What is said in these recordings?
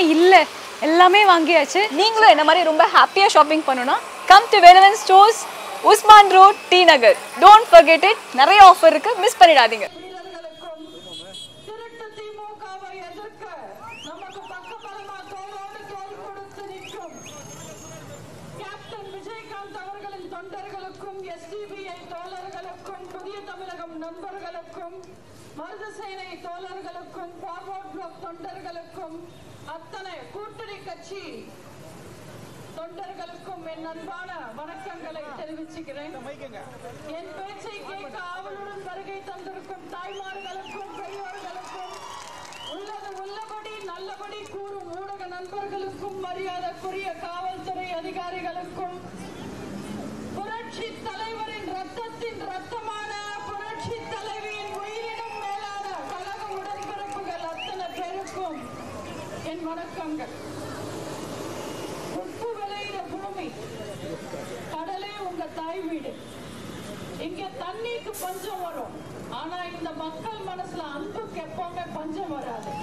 இல்லை எல்லாமே வாங்கியாச்சு நீங்களும் என்ன மாதிரி ரொம்ப ஹாப்பியாக ஷாப்பிங் பண்ணணும்னா come to Velavan stores Usman road T Nagar don't forget it நிறைய ஆஃபர் இருக்கு மிஸ் பண்ணிடாதீங்க வீரர்களுக்கும் திருட்டு திமுகவை எதிர்க்க நமக்கு பக்கபலமா தோளோடு தோள் கொடுத்து நிற்கும் கேப்டன் விஜயகாந்த் அவர்களின் தொண்டர்களுக்கும் எஸ்டிபிஐ தோழர்களுக்கும் புதிய தமிழகம் நண்பர்களுக்கும் மருதசேனை தோழர்களுக்கும் ஃபார்வர்ட் பிளாக் தொண்டர்களுக்கும் அத்தனை கூட்டணி கட்சி தொண்டர்களுக்கும் என் அன்பான வணக்கங்களை தெரிவிச்சுக்கிறேன் என் பேச்சை கேட்க ஆவலுடன் வருகை தந்திருக்கும் தாய்மார்களுக்கும் பெரியோர்களுக்கும் உள்ளது உள்ளபடி நல்லபடி கூறும் ஊடக நண்பர்களுக்கும் மரியாதைக்குரிய காவல்துறை அதிகாரிகளுக்கும் புரட்சி தலைவரின் ரத்தத்தின் ரத்தமான புரட்சி தலைவியின் உயிரினும் மேலான கழக உடன்பிறப்புகள் அத்தனை பேருக்கும் என் வணக்கங்கள் உப்பு விளையிற பூமி கடலே உங்க தாய் வீடு இங்க தண்ணிக்கு பஞ்சம் வரும் ஆனா இந்த மக்கள் மனசுல அன்புக்கு எப்பவுமே பஞ்சம் வராது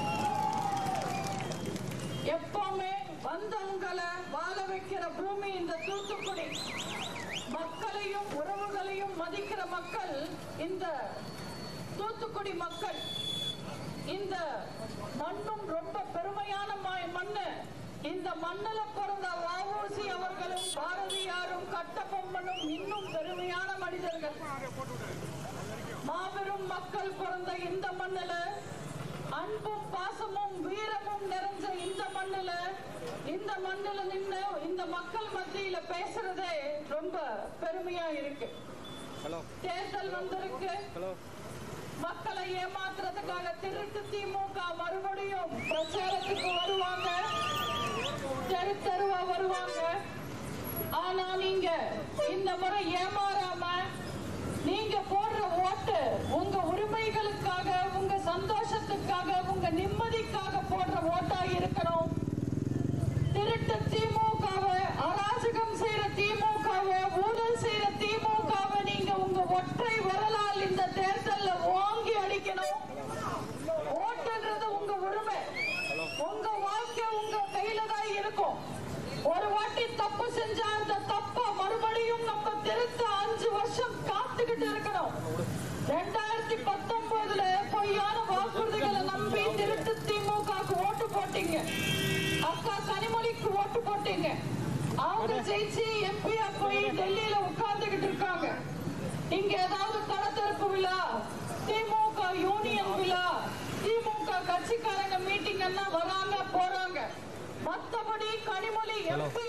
எப்பவுமே வந்தவங்களை வாழ வைக்கிற பூமி இந்த தூத்துக்குடி மக்களையும் உறவுகளையும் மதிக்கிற மக்கள் இந்த தூத்துக்குடி மக்கள் இந்த மண்ணும் ரொம்ப பெருமையான ம- மண்ணு இந்த மண்ணுல பிறந்த வஉசி அவர்களும் பாரதியாரும் கட்டபொம்மனும் இன்னும் பெருமையான மனிதர்கள் மாபெரும் மக்கள் பிறந்த இந்த மண்ணுல அன்பும் பாசமும் வீரமும் நிறைஞ்ச இந்த மண்ணுல இந்த மண்ணுல நின்னு இந்த மக்கள் மத்தியில பேசுறதே ரொம்ப பெருமையா இருக்கு தேர்தல் வந்திருக்கு மக்களை ஏமாத்துறதுக்காக திருட்டு திமுக மறுபடியும் பிரச்சாரத்துக்கு வருவாங்க தெரு தெருவா வருவாங்க ஆனா நீங்க இந்த முறை ஏமாறாம நீங்க போடுற ஓட்டு உங்க உரிமைகளுக்காக உங்க சந்தோஷத்துக்காக உங்க நிம்மதிக்காக போடுற ஓட்டா இருக்கணும் திருட்டு திமுகவை அராஜகம் செய்யற திமுகவை ஊழல் செய்யற திமுகவை நீங்க உங்க ஒற்றை வரலால் இந்த தேர்தல்ல வாங்கி அடிக்கணும் ஓட்டுன்றது உங்க உரிமை உங்க வாழ்க்கை உங்க கையில தான் இருக்கும் ஒரு வாட்டி தப்பு செஞ்சா அந்த தப்ப மறுபடியும் நம்ம திருத்த அஞ்சு வருஷம் காத்துக்கிட்டு இருக்கணும் ரெண்டாயிரத்தி பத்தொன்பதுல பொய்யான வாக்குறுதிகளை நம்பி திருட்டு திமுகவுக்கு ஓட்டு போட்டீங்க அக்கா கனிமொழிக்கு ஓட்டு போட்டீங்க அவங்க ஜெயிச்சு எம்பியா போய் டெல்லியில உட்கார்ந்துகிட்டு இருக்காங்க இங்க ஏதாவது கடத்திறப்பு விழா திமுக யூனியன் விழா திமுக கட்சிக்காரங்க மீட்டிங் எல்லாம் வராங்க போறாங்க மத்தபடி கனிமொழி எம்பி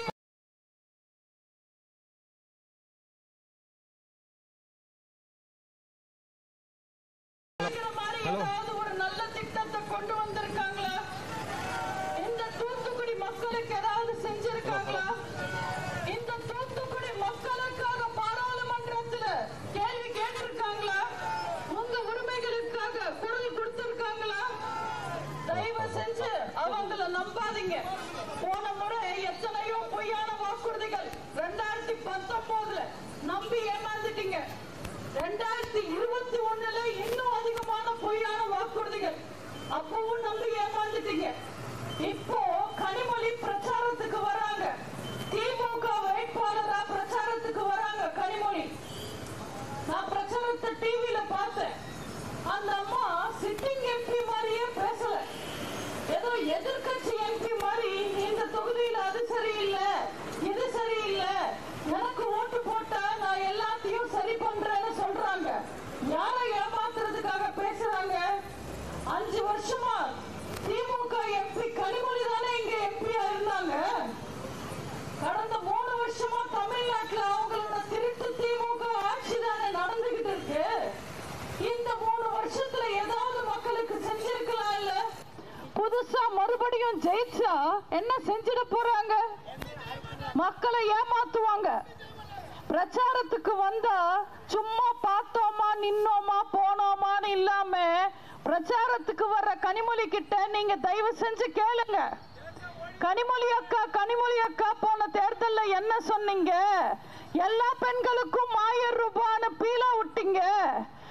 மாதிரி ஏதாவது ஒரு நல்ல திட்டத்தை கொண்டு வந்திருக்காங்களா இந்த தூத்துக்குடி மக்களுக்கு ஏதாவது செஞ்சிருக்காங்களா இந்த தூத்துக்குடி மக்களுக்காக பாராளுமன்றத்துல கேள்வி கேட்டிருக்காங்களா உங்க உரிமைகளுக்காக குரல் கொடுத்திருக்காங்களா தயவு செஞ்சு அவங்கள நம்பாதீங்க போன முறை எத்தனையோ பொய்யான வாக்குறுதிகள் ரெண்டாயிரத்தி பத்தொன்பதுல நம்பி ஏமாந்துட்டீங்க ரெண்டாயிரத்தி இருபத்தி ஒண்ணுல இன்னும் அதிகமான பொய்யான வாக்குறுதிகள் அப்பவும் நம்பி ஏமாந்துட்டீங்க இப்போ கனிமொழி பிரச்சாரத்துக்கு வராங்க திமுக வேட்பாளரா பிரச்சாரத்துக்கு வராங்க கனிமொழி நான் பிரச்சாரத்தை டிவில பார்த்தேன் அந்த அம்மா சிட்டிங் எம்பி மாதிரியே பேசல ஏதோ எதிர்க்கட்சி எம்பி மாதிரி இந்த தொகுதியில அது சரியில்லை இது சரியில்லை எனக்கு ஓட்டு போட்டா நான் எல்லாத்தையும் சரி பண்றேன்னு சொல்றாங்க யாரை ஏமாத்துறதுக்காக பேசுறாங்க அஞ்சு வருஷமா திமுக எம்பி கனிமொழி தானே இங்க எம்பியா இருந்தாங்க கடந்த மூணு வருஷமா தமிழ்நாட்டுல அவங்களோட திருட்டு திமுக ஆட்சி தானே நடந்துகிட்டு இருக்கு இந்த மூணு வருஷத்துல ஏதாவது மக்களுக்கு செஞ்சிருக்கலாம் இல்ல புதுசா மறுபடியும் ஜெயிச்சா என்ன செஞ்சிட போறாங்க மக்களை ஏமாத்துவாங்க பிரச்சாரத்துக்கு வந்தா சும்மா பார்த்தோமா நின்னோமா போனோமான்னு இல்லாம பிரச்சாரத்துக்கு வர்ற கனிமொழி கிட்ட நீங்க தயவு செஞ்சு கேளுங்க கனிமொழி அக்கா கனிமொழி அக்கா போன தேர்தல்ல என்ன சொன்னீங்க எல்லா பெண்களுக்கும் ஆயிரம் ரூபான்னு பீலா விட்டீங்க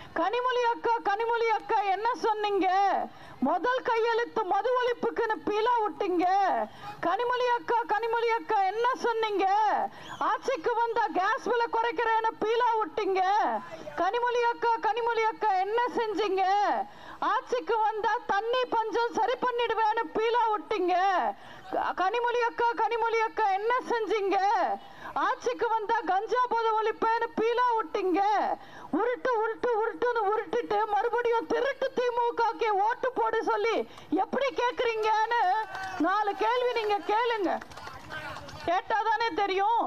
கனிமொழி அக்கா கனிமொழி அக்கா என்ன சொன்னீங்க முதல் கையெழுத்து மது ஒழிப்புக்குன்னு பீலா விட்டீங்க கனிமொழி அக்கா கனிமொழி அக்கா என்ன சொன்னீங்க ஆட்சிக்கு வந்தா கேஸ் விலை குறைக்கிறேன்னு பீலா விட்டீங்க கனிமொழி அக்கா கனிமொழி அக்கா என்ன செஞ்சீங்க ஆட்சிக்கு வந்தா தண்ணி பஞ்சம் சரி பண்ணிடுவேன்னு பீலா விட்டீங்க க- கனிமொழி அக்கா கனிமொழி அக்கா என்ன செஞ்சீங்க ஆட்சிக்கு வந்தா கஞ்சா போத ஒழிப்பேன்னு பீலா விட்டீங்க உருட்டு உருட்டு உருட்டுன்னு உருட்டிட்டு மறுபடியும் திருட்டு திமுகக்கு ஓட்டு போட சொல்லி எப்படி கேக்குறீங்கன்னு நாலு கேள்வி நீங்க கேளுங்க கேட்டாதானே தெரியும்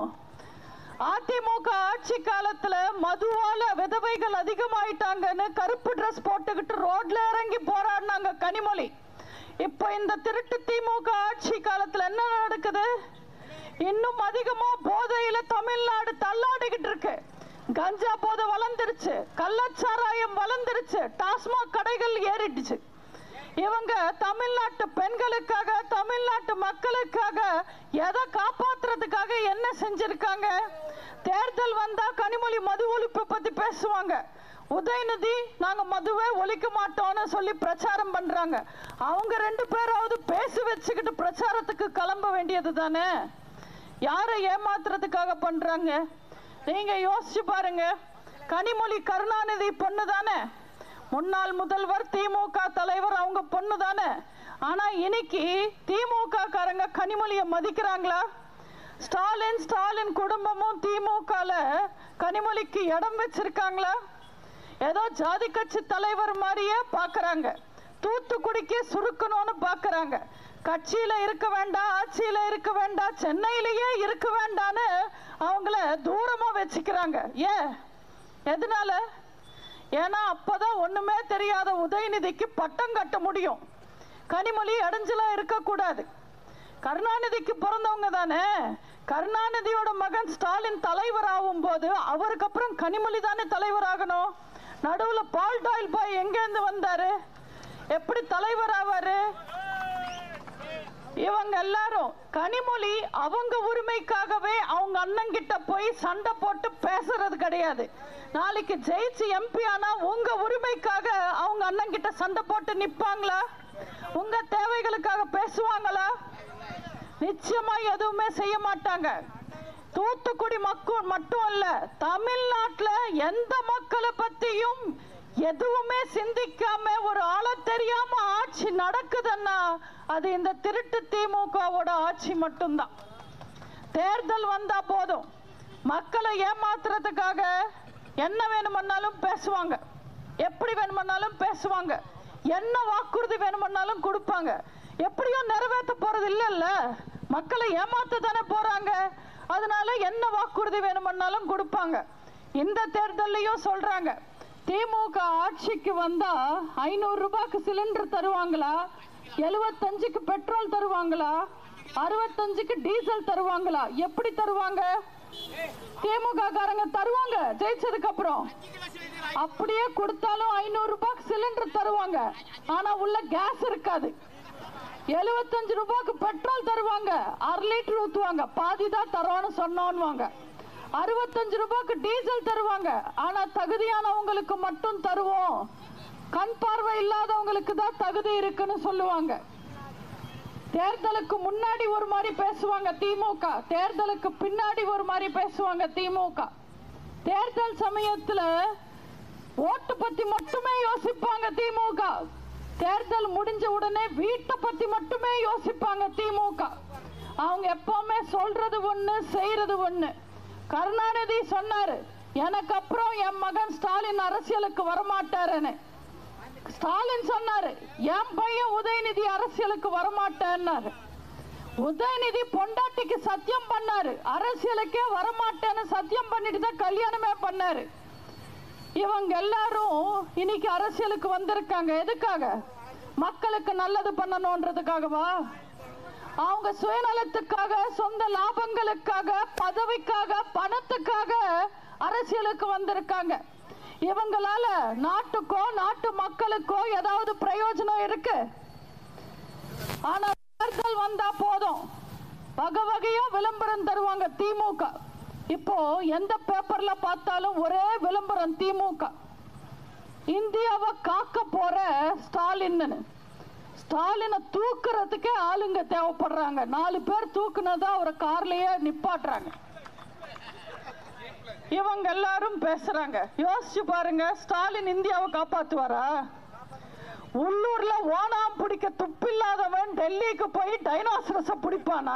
அதிமுக ஆட்சி காலத்துல மதுவால விதவைகள் அதிகமாயிட்டாங்கன்னு கருப்பு ட்ரெஸ் போட்டுக்கிட்டு ரோட்ல இறங்கி போராடினாங்க கனிமொழி இப்போ இந்த திருட்டு திமுக ஆட்சி காலத்துல என்ன நடக்குது இன்னும் அதிகமா போதையில தமிழ்நாடு தள்ளாடிக்கிட்டு இருக்கு கஞ்சா போதை வளர்ந்துருச்சு கள்ளச்சாராயம் வளர்ந்துருச்சு டாஸ்மாக் கடைகள் ஏறிடுச்சு இவங்க தமிழ்நாட்டு பெண்களுக்காக தமிழ்நாட்டு மக்களுக்காக எதை காப்பாத்துறதுக்காக என்ன செஞ்சிருக்காங்க தேர்தல் வந்தா கனிமொழி மது ஒழிப்பு பத்தி பேசுவாங்க உதயநிதி நாங்க மதுவை ஒழிக்க மாட்டோம்னு சொல்லி பிரச்சாரம் பண்றாங்க அவங்க ரெண்டு பேராவது பேசி வச்சுக்கிட்டு பிரச்சாரத்துக்கு கிளம்ப வேண்டியது தானே யாரை ஏமாத்துறதுக்காக பண்றாங்க நீங்க யோசிச்சு பாருங்க கனிமொழி கருணாநிதி பொண்ணு தானே முன்னாள் முதல்வர் திமுக தலைவர் அவங்க பொண்ணு தானே ஆனா இன்னைக்கு திமுக காரங்க கனிமொழியை மதிக்கிறாங்களா ஸ்டாலின் ஸ்டாலின் குடும்பமும் திமுகல கனிமொழிக்கு இடம் வச்சிருக்காங்களா ஏதோ ஜாதி கட்சி தலைவர் மாதிரியே பார்க்கறாங்க தூத்துக்குடிக்கு சுருக்கணும்னு பார்க்கறாங்க கட்சியில இருக்க வேண்டாம் ஆட்சியில இருக்க வேண்டாம் சென்னையிலேயே இருக்க வேண்டாம்னு அவங்கள தூரமா வச்சுக்கிறாங்க ஏன் எதனால ஏன்னா அப்பதான் ஒண்ணுமே தெரியாத உதயநிதிக்கு பட்டம் கட்ட முடியும் கனிமொழி அடைஞ்சலா இருக்கக்கூடாது கருணாநிதிக்கு பிறந்தவங்க தானே கருணாநிதியோட மகன் ஸ்டாலின் தலைவர் ஆகும் போது அவருக்கு அப்புறம் கனிமொழி தானே தலைவர் ஆகணும் நடுவுல பால் டாயில் பாய் எங்கேருந்து வந்தாரு எப்படி தலைவர் ஆவாரு இவங்க எல்லாரும் கனிமொழி அவங்க உரிமைக்காகவே அவங்க அண்ணன் கிட்ட போய் சண்டை போட்டு பேசுறது கிடையாது நாளைக்கு ஜெயிச்சு எம்பி ஆனா உங்க உரிமைக்காக அவங்க அண்ணன் கிட்ட சண்டை போட்டு நிப்பாங்களா உங்க தேவைகளுக்காக பேசுவாங்களா நிச்சயமா எதுவுமே செய்ய மாட்டாங்க தூத்துக்குடி மக்கள் மட்டும் இல்ல தமிழ்நாட்டுல எந்த மக்களை பத்தியும் எதுவுமே சிந்திக்காம ஒரு ஆள தெரியாம ஆட்சி நடக்குதுன்னா அது இந்த திருட்டு திமுகவோட ஆட்சி மட்டும்தான் தேர்தல் வந்தா போதும் மக்களை ஏமாத்துறதுக்காக என்ன வேணுமன்னாலும் பேசுவாங்க எப்படி வேணுமன்னாலும் பேசுவாங்க என்ன வாக்குறுதி வேணுமன்னாலும் கொடுப்பாங்க எப்படியும் நிறைவேற்ற போறது இல்லைல்ல மக்களை ஏமாத்த தானே போறாங்க அதனால என்ன வாக்குறுதி வேணுமன்னாலும் கொடுப்பாங்க இந்த தேர்தல்லையும் சொல்றாங்க திமுக ஆட்சிக்கு வந்தா ஐநூறு ரூபாய்க்கு சிலிண்டர் தருவாங்களா எழுபத்தஞ்சுக்கு பெட்ரோல் தருவாங்களா அறுபத்தஞ்சுக்கு டீசல் தருவாங்களா எப்படி தருவாங்க திமுக காரங்க தருவாங்க ஜெயிச்சதுக்கு அப்புறம் அப்படியே கொடுத்தாலும் ஐநூறு ரூபாய்க்கு சிலிண்டர் தருவாங்க ஆனா உள்ள கேஸ் இருக்காது எழுபத்தஞ்சு ரூபாய்க்கு பெட்ரோல் தருவாங்க அரை லிட்டர் ஊத்துவாங்க பாதி தான் தரோன்னு சொன்னோன்னுவாங்க அறுபத்தஞ்சு ரூபாய்க்கு டீசல் தருவாங்க ஆனா தகுதியானவங்களுக்கு மட்டும் தருவோம் கண் பார்வை இல்லாதவங்களுக்கு தான் தகுதி இருக்குன்னு சொல்லுவாங்க தேர்தலுக்கு முன்னாடி ஒரு மாதிரி பேசுவாங்க திமுக தேர்தலுக்கு பின்னாடி ஒரு மாதிரி பேசுவாங்க திமுக தேர்தல் சமயத்துல ஓட்டு பத்தி மட்டுமே யோசிப்பாங்க திமுக தேர்தல் முடிஞ்ச உடனே வீட்டை பத்தி மட்டுமே யோசிப்பாங்க திமுக அவங்க எப்பவுமே சொல்றது ஒண்ணு செய்யறது ஒண்ணு கருணாநிதி சொன்னாரு எனக்கு அப்புறம் என் மகன் ஸ்டாலின் அரசியலுக்கு வரமாட்டாருன்னு ஸ்டாலின் சொன்னாரு என் பையன் உதயநிதி அரசியலுக்கு வரமாட்டேன்னாரு உதயநிதி பொண்டாட்டிக்கு சத்தியம் பண்ணாரு அரசியலுக்கே வரமாட்டேன்னு சத்தியம் பண்ணிட்டு தான் கல்யாணமே பண்ணாரு இவங்க எல்லாரும் இன்னைக்கு அரசியலுக்கு வந்திருக்காங்க எதுக்காக மக்களுக்கு நல்லது பண்ணணும்ன்றதுக்காகவா அவங்க சுயநலத்துக்காக சொந்த லாபங்களுக்காக பதவிக்காக பணத்துக்காக அரசியலுக்கு வந்திருக்காங்க இவங்களால நாட்டுக்கோ நாட்டு மக்களுக்கோ ஏதாவது பிரயோஜனம் இருக்கு ஆனா தேர்தல் வந்தா போதும் வகை வகையா விளம்பரம் தருவாங்க திமுக இப்போ எந்த பேப்பர்ல பார்த்தாலும் ஒரே விளம்பரம் திமுக இந்தியாவை காக்க போற ஸ்டாலின்னு ஸ்டாலினை தூக்குறதுக்கே ஆளுங்க தேவைப்படுறாங்க நாலு பேர் தூக்குனதா அவரை கார்லயே நிப்பாட்டுறாங்க இவங்க எல்லாரும் பேசுறாங்க யோசிச்சு பாருங்க ஸ்டாலின் இந்தியாவை காப்பாத்துவாரா உள்ளூர்ல ஓனாம் பிடிக்க துப்பில்லாதவன் டெல்லிக்கு போய் டைனோசரஸ பிடிப்பானா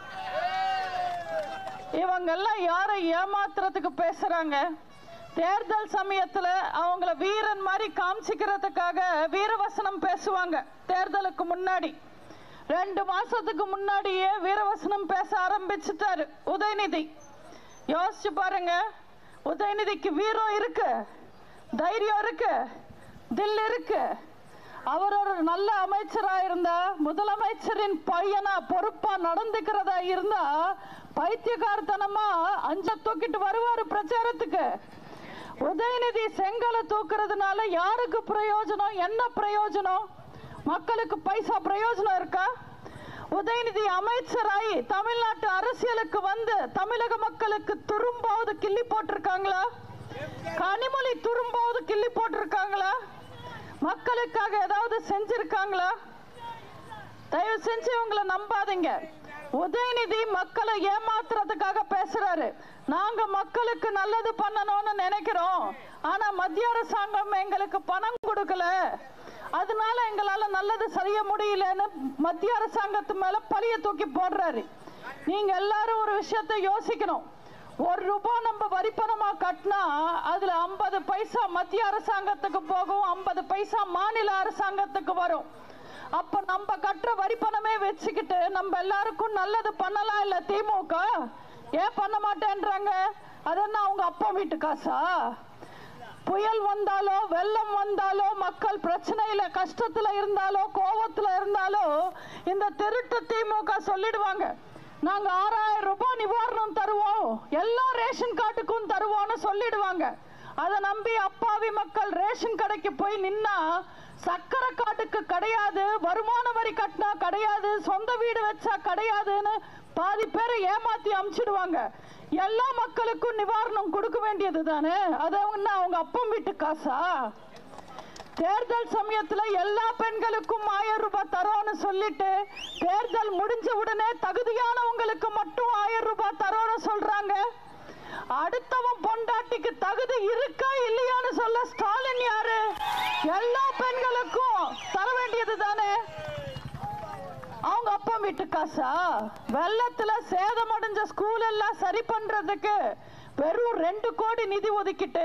இவங்க எல்லாம் யாரை ஏமாத்துறதுக்கு பேசுறாங்க தேர்தல் சமயத்துல அவங்கள வீரன் மாதிரி காமிச்சிக்கிறதுக்காக வீரவசனம் பேசுவாங்க தேர்தலுக்கு முன்னாடி ரெண்டு மாசத்துக்கு முன்னாடியே வீரவசனம் பேச ஆரம்பிச்சுட்டாரு உதயநிதி யோசிச்சு பாருங்க உதயநிதிக்கு வீரம் இருக்கு தைரியம் இருக்கு தில் இருக்கு அவர் ஒரு நல்ல அமைச்சரா இருந்தா முதலமைச்சரின் பையனா பொறுப்பா நடந்துக்கிறதா இருந்தா பைத்தியக்காரத்தனமா அஞ்ச தூக்கிட்டு வருவாரு பிரச்சாரத்துக்கு உதயநிதி செங்கலை தூக்குறதுனால யாருக்கு பிரயோஜனம் என்ன பிரயோஜனம் மக்களுக்கு பைசா பிரயோஜனம் இருக்கா உதயநிதி அமைச்சராகி தமிழ்நாட்டு அரசியலுக்கு வந்து தமிழக மக்களுக்கு துரும்பாவது கிள்ளி போட்டிருக்காங்களா கனிமொழி துரும்பாவது கிள்ளி போட்டிருக்காங்களா மக்களுக்காக ஏதாவது செஞ்சிருக்காங்களா தயவு செஞ்சு உங்களை நம்பாதீங்க உதயநிதி மக்களை ஏமாத்துறதுக்காக பேசுறாரு நாங்க மக்களுக்கு நல்லது பண்ணணும்னு நினைக்கிறோம் ஆனா மத்திய அரசாங்கம் எங்களுக்கு பணம் கொடுக்கல அதனால எங்களால நல்லது செய்ய முடியலன்னு மத்திய அரசாங்கத்து மேல பழிய தூக்கி போடுறாரு நீங்க எல்லாரும் ஒரு விஷயத்தை யோசிக்கணும் ஒரு ரூபாய் நம்ம வரி பணமா கட்டினா அதுல ஐம்பது பைசா மத்திய அரசாங்கத்துக்கு போகும் ஐம்பது பைசா மாநில அரசாங்கத்துக்கு வரும் அப்ப நம்ம கட்டுற வரி பணமே வச்சுக்கிட்டு நம்ம எல்லாருக்கும் நல்லது பண்ணலாம் இல்ல திமுக ஏன் பண்ண மாட்டேன்றாங்க அது என்ன அவங்க அப்பா வீட்டு காசா புயல் வந்தாலோ வெள்ளம் வந்தாலோ மக்கள் பிரச்சனையில கஷ்டத்துல இருந்தாலோ கோவத்துல இருந்தாலோ இந்த திருட்டு திமுக சொல்லிடுவாங்க நாங்க ஆறாயிரம் ரூபாய் நிவாரணம் தருவோம் எல்லா ரேஷன் கார்டுக்கும் தருவோம்னு சொல்லிடுவாங்க அதை நம்பி அப்பாவி மக்கள் ரேஷன் கடைக்கு போய் நின்னா சக்கரை காட்டுக்கு கிடையாது வருமான வரி கட்டினா கிடையாது சொந்த வீடு வச்சா கிடையாதுன்னு பாதி பேரை ஏமாத்தி அமிச்சிடுவாங்க எல்லா மக்களுக்கும் நிவாரணம் கொடுக்க வேண்டியது தானே அது அவங்க அவங்க அப்பம் வீட்டு காசா தேர்தல் சமயத்துல எல்லா பெண்களுக்கும் ஆயிரம் ரூபாய் தரோன்னு சொல்லிட்டு தேர்தல் முடிஞ்ச உடனே தகுதியானவங்களுக்கு மட்டும் ஆயிரம் ரூபாய் தரோன்னு சொல்றாங்க அடுத்தவன் பொண்டாட்டிக்கு தகுதி இருக்கா இல்லையான்னு சொல்ல ஸ்டாலின் யாரு எல்லா பெண்களுக்கும் தர வேண்டியது தானே அவங்க அப்பா வீட்டு காசா வெள்ளத்துல சேதமடைஞ்ச ஸ்கூல் எல்லாம் சரி பண்றதுக்கு வெறும் ரெண்டு கோடி நிதி ஒதுக்கிட்டு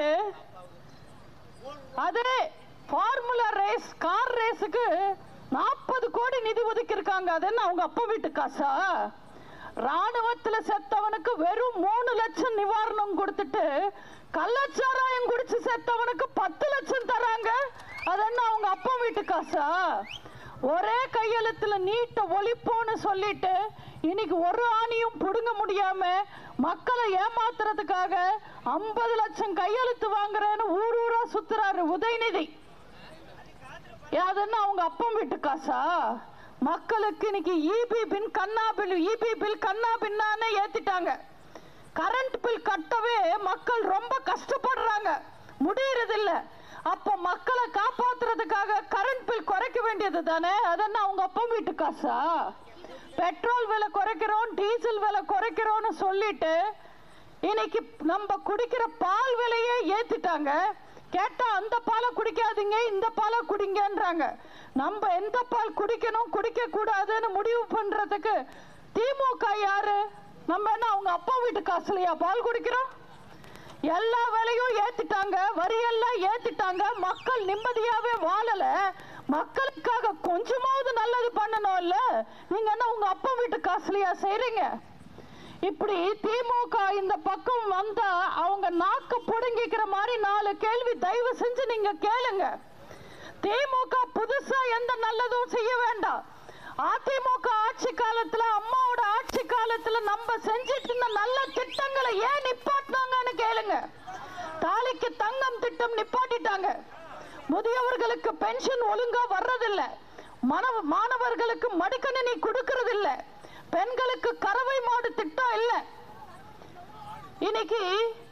அதே ஃபார்முலா ரேஸ் கார் ரேஸுக்கு நாற்பது கோடி நிதி ஒதுக்கி இருக்காங்க அது என்ன அவங்க அப்பா வீட்டு காசா ராணுவத்துல செத்தவனுக்கு வெறும் மூணு லட்சம் நிவாரணம் கொடுத்துட்டு கள்ளச்சாராயம் குடிச்சு செத்தவனுக்கு பத்து லட்சம் தராங்க அது என்ன அவங்க அப்பா வீட்டு காசா ஒரே கையெழுத்துல நீட்ட ஒழிப்போன்னு சொல்லிட்டு இன்னைக்கு ஒரு ஆணியும் புடுங்க முடியாம மக்களை ஏமாத்துறதுக்காக ஐம்பது லட்சம் கையெழுத்து வாங்குறேன்னு ஊர் ஊரா சுத்துறாரு உதயநிதி அது என்ன அவங்க அப்பம் வீட்டு காசா மக்களுக்கு இன்னைக்கு இபி பின் கண்ணா பில் இபி பில் கண்ணா பின்னான்னு ஏத்திட்டாங்க கரண்ட் பில் கட்டவே மக்கள் ரொம்ப கஷ்டப்படுறாங்க முடியறதில்ல அப்ப மக்களை காப்பாத்துறதுக்காக கரண்ட் பில் குறைக்க வேண்டியது தானே அதென்ன அவங்க அப்பா வீட்டு காசா பெட்ரோல் விலை குறைக்கிறோம் டீசல் விலை குறைக்கிறோம்னு சொல்லிட்டு இன்னைக்கு நம்ம குடிக்கிற பால் விலையே ஏத்திட்டாங்க கேட்டா அந்த பாலை குடிக்காதீங்க இந்த பாலை குடிங்கன்றாங்க நம்ம எந்த பால் குடிக்கணும் குடிக்க கூடாதுன்னு முடிவு பண்றதுக்கு திமுக யாரு நம்ம என்ன அவங்க அப்பா வீட்டு காசுலயா பால் குடிக்கிறோம் எல்லா விலையும் ஏத்திட்டாங்க வரியெல்லாம் ஏத்திட்டாங்க மக்கள் நிம்மதியாவே வாழல மக்களுக்காக கொஞ்சமாவது நல்லது பண்ணணும்ல நீங்க என்ன உங்க அப்பா வீட்டு காசுலயா செய்றீங்க இப்படி திமுக இந்த பக்கம் வந்தா அவங்க நாக்க புடுங்கிக்கிற மாதிரி நாலு கேள்வி தயவு செஞ்சு நீங்க கேளுங்க திமுக புதுசா எந்த நல்லதும் செய்ய வேண்டாம் அதிமுக ஆட்சி காலத்துல அம்மாவோட ஆட்சி காலத்துல நம்ம செஞ்சிட்டு இருந்த நல்ல திட்டங்களை ஏன் நிப்பாட்டினாங்கன்னு கேளுங்க தாலிக்கு தங்கம் திட்டம் நிப்பாட்டிட்டாங்க முதியவர்களுக்கு பென்ஷன் ஒழுங்கா வர்றதில்ல மனவ மாணவர்களுக்கு மடிக்கணினி கொடுக்கறதில்ல பெண்களுக்கு கறவை மாடு திட்டம் இல்ல இன்னைக்கு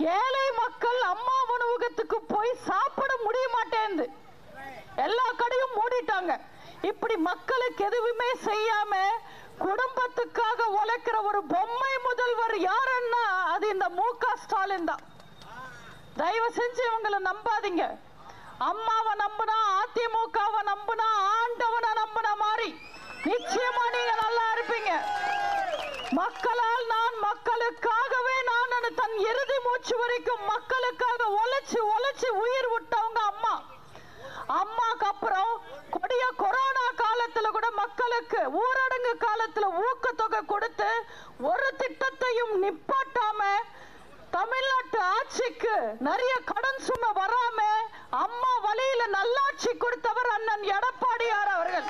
ஏழை மக்கள் அம்மா உணவகத்துக்கு போய் சாப்பிட முடிய மாட்டேங்குது எல்லா கடையும் மூடிட்டாங்க இப்படி மக்களுக்கு எதுவுமே செய்யாம குடும்பத்துக்காக உழைக்கிற ஒரு பொம்மை முதல்வர் யாருன்னா அது இந்த மு க ஸ்டாலின் தான் தயவு செஞ்சு இவங்களை நம்பாதீங்க அம்மாவை நம்பினா அதிமுகவை நம்பினா ஆண்டவனை நம்பின மாதிரி நிச்சயமா நீங்க நல்லா இருப்பீங்க மக்களால் நான் மக்களுக்காகவே நான் தன் இறுதி மூச்சு வரைக்கும் மக்களுக்காக உழைச்சு உழைச்சு உயிர் விட்டவங்க அம்மா அம்மாக்கு அப்புறம் கொடிய கொரோனா காலத்துல கூட மக்களுக்கு ஊரடங்கு காலத்துல ஊக்கத்தொகை கொடுத்து ஒரு திட்டத்தையும் நிப்பாட்டாம தமிழ்நாட்டு ஆட்சிக்கு நிறைய கடன் சுமை வராம அம்மா வழியில நல்லாட்சி கொடுத்தவர் அண்ணன் எடப்பாடியார் அவர்கள்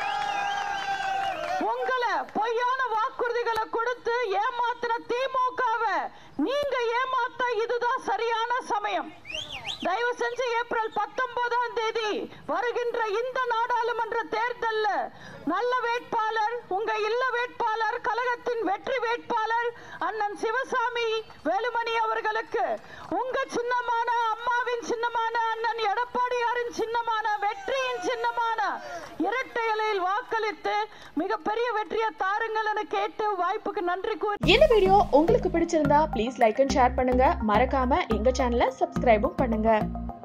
உங்களை பொய்யான வாக்குறுதிகளை கொடுத்து ஏமாத்தின திமுகவை நீங்க ஏமாத்த இதுதான் சரியான சமயம் தயவு செஞ்சு ஏப்ரல் பத்தொன்பதாம் தேதி வருகின்ற இந்த நாடாளுமன்ற தேர்தல்ல நல்ல வேட்பாளர் உங்க இல்ல வேட்பாளர் கழகத்தின் வெற்றி வேட்பாளர் அண்ணன் சிவசாமி வேலுமணி அவர்களுக்கு உங்க சின்னமான அம்மாவின் சின்னமான அண்ணன் எடப்பாடியாரின் சின்னமான வெற்றியின் சின்னமான இரட்டை இலையில் வாக்களித்து மிகப்பெரிய வெற்றியை தாருங்கள் என கேட்டு வாய்ப்புக்கு நன்றி கூறி இந்த வீடியோ உங்களுக்கு பிடிச்சிருந்தா ப்ளீஸ் லைக் அண்ட் ஷேர் பண்ணுங்க மறக்காம எங்க சேனலை சப்ஸ்கிரைபும் பண்ணுங்க